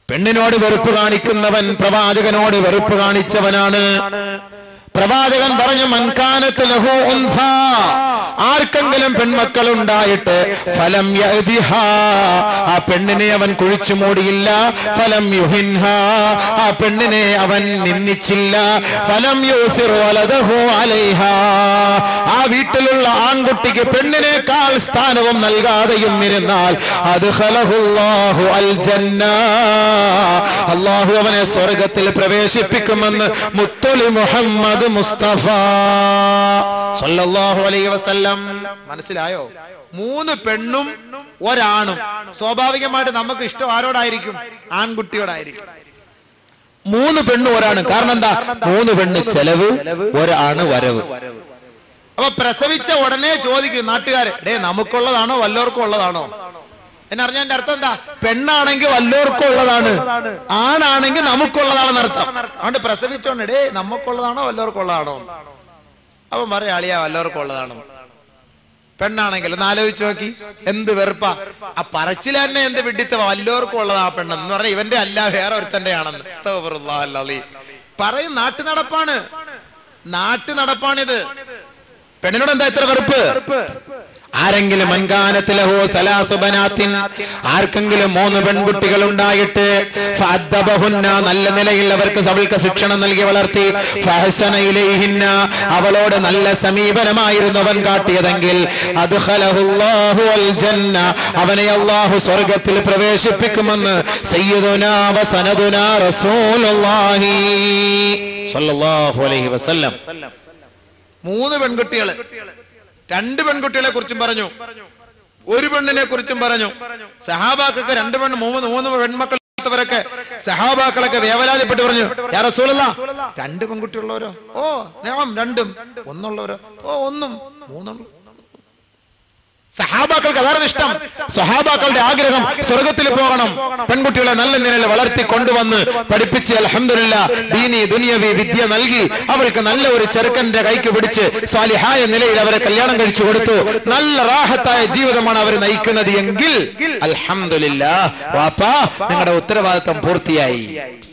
പെണ്ണിനോട് വെറുപ്പ് കാണിക്കുന്നവൻ പ്രവാചകനോട് വെറുപ്പ് കാണിച്ചവനാണ് പ്രവാചകൻ പറഞ്ഞു മൻകാനത്ത് ലഹു ഉൻഫ ആർക്കെങ്കിലും പെൺമക്കൾ ഉണ്ടായിട്ട് ഫലം യഅ്ദിഹ, ആ പെണ്ണിനെ അവൻ കുഴിച്ചു മൂടിയില്ല ഫലം യുഹിൻഹ ആ പെണ്ണിനെ അവൻ നിന്ദിച്ചില്ല ഫലം യൂസിറു വലദഹു അലൈഹ ആ വീട്ടിലുള്ള ആൺകുട്ടിക്ക് പെണ്ണിനേക്കാൾ സ്ഥാനവും നൽകാതെയും ഇരുന്നാൽ അത് ഖലഹുല്ലാഹു അൽ ജന്ന അള്ളാഹു അവനെ സ്വർഗത്തിൽ പ്രവേശിപ്പിക്കുമെന്ന് മുത്തൊളി മുഹമ്മദ് മുസ്തഫ സല്ലല്ലാഹു അലൈഹി വസല്ലം മനസ്സിലായോ മൂന്ന് പെണ്ണും ഒരാണും സ്വാഭാവികമായിട്ട് നമുക്ക് ഇഷ്ടം ആരോടായിരിക്കും ആൺകുട്ടിയോടായിരിക്കും മൂന്ന് പെണ്ണും ഒരാണ് കാരണം എന്താ മൂന്ന് പെണ്ണ് ചെലവ് ഒരാണ് വരവ് അപ്പൊ പ്രസവിച്ച ഉടനെ ചോദിക്കും നാട്ടുകാരെ ഡേ നമുക്കുള്ളതാണോ വല്ലവർക്കും ഉള്ളതാണോ എന്നറിഞ്ഞ എന്റെ അർത്ഥം എന്താ പെണ്ണാണെങ്കിൽ വല്ലവർക്കും ഉള്ളതാണ് ആണാണെങ്കിൽ നമുക്കുള്ളതാണെന്ന് അർത്ഥം അതുകൊണ്ട് പ്രസവിച്ചോണ്ട് ഡേ നമുക്കുള്ളതാണോ വല്ലവർക്കും ഉള്ളതാണോ അവൻ പറയാ അളിയാ വല്ലവർക്കും ഉള്ളതാണോ പെണ്ണാണെങ്കിൽ ഒന്ന് ആലോചിച്ച് നോക്കി എന്ത് വെറുപ്പാ ആ പറച്ചിൽ തന്നെ എന്ത് വിഡിത്ത വല്ലവർക്കും ഉള്ളതാ ആ പെണ്ണ് എന്ന് പറഞ്ഞാൽ ഇവന്റെ അല്ല വേറെ ഒരുത്തന്റെ ആണെന്ന് അസ്തഗ്ഫിറുല്ലാഹ് അൽ-അലീം. പറയും നാട്ടു നടപ്പാണ് നാട്ടു നടപ്പാണിത് പെണ്ണിനോട് എന്താ ഇത്ര വെറുപ്പ് ആരെങ്കിലും മൻകാനത്തിലഹോ സലാസുബനാത്തിൻ ആർക്കെങ്കിലും മൂന്ന് പെൺകുട്ടികൾ ഉണ്ടായിട്ട് ഫഅദ്ദബഹുന്ന നല്ല നിലയിൽ അവർക്ക് അവൾക്ക് ശിക്ഷണം നൽകി വളർത്തി ഫഹസന ഇലൈഹിന്ന അവളോട് നല്ല സമീപനമായിരുന്നു അവൻ കാട്ടിയതെങ്കിൽ അദ്ഖലഹുല്ലാഹു അൽ ജന്ന അവനെ അല്ലാഹു സ്വർഗ്ഗത്തിൽ പ്രവേശിപ്പിക്കുമെന്ന് സയ്യിദുനാ വസനദുനാ റസൂലുള്ളാഹി സ്വല്ലല്ലാഹു അലൈഹി വസല്ലം മൂന്ന് പെൺകുട്ടികള് രണ്ട് പെൺകുട്ടികളെ കുറിച്ചും പറഞ്ഞു ഒരു പെണ്ണിനെ കുറിച്ചും പറഞ്ഞു സഹാബാക്കൊക്കെ രണ്ട് പെണ്ണ് മൂന്ന് മൂന്ന് പെൺമക്കളാത്തവരൊക്കെ സഹാബാക്കളൊക്കെ വേവലാതിപ്പെട്ട് പറഞ്ഞു യാ റസൂലല്ല രണ്ട് പെൺകുട്ടിയുള്ളവരോ ഓ ഞാൻ രണ്ടും ഒന്നുള്ളവരോ ഓ ഒന്നും മൂന്നുള്ളൂ സഹാബാക്കൾക്ക് അതാണ് ഇഷ്ടം സഹാബാക്കളുടെ ആഗ്രഹം സ്വർഗത്തിൽ പോകണം പെൺകുട്ടികളെ നല്ല നിലയിൽ വളർത്തി കൊണ്ടുവന്ന് പഠിപ്പിച്ച് അലഹമില്ല ദീനി ദുനിയവി വിദ്യ നൽകി അവർക്ക് നല്ല ഒരു ചെറുക്കന്റെ കൈക്ക് പിടിച്ച് സ്വാലിഹായ നിലയിൽ അവരെ കല്യാണം കഴിച്ചു കൊടുത്തു നല്ല റാഹത്തായ ജീവിതമാണ് അവർ നയിക്കുന്നത് എങ്കിൽ അൽഹംദുലില്ലാ വാപ്പാ നിങ്ങളുടെ ഉത്തരവാദിത്വം പൂർത്തിയായി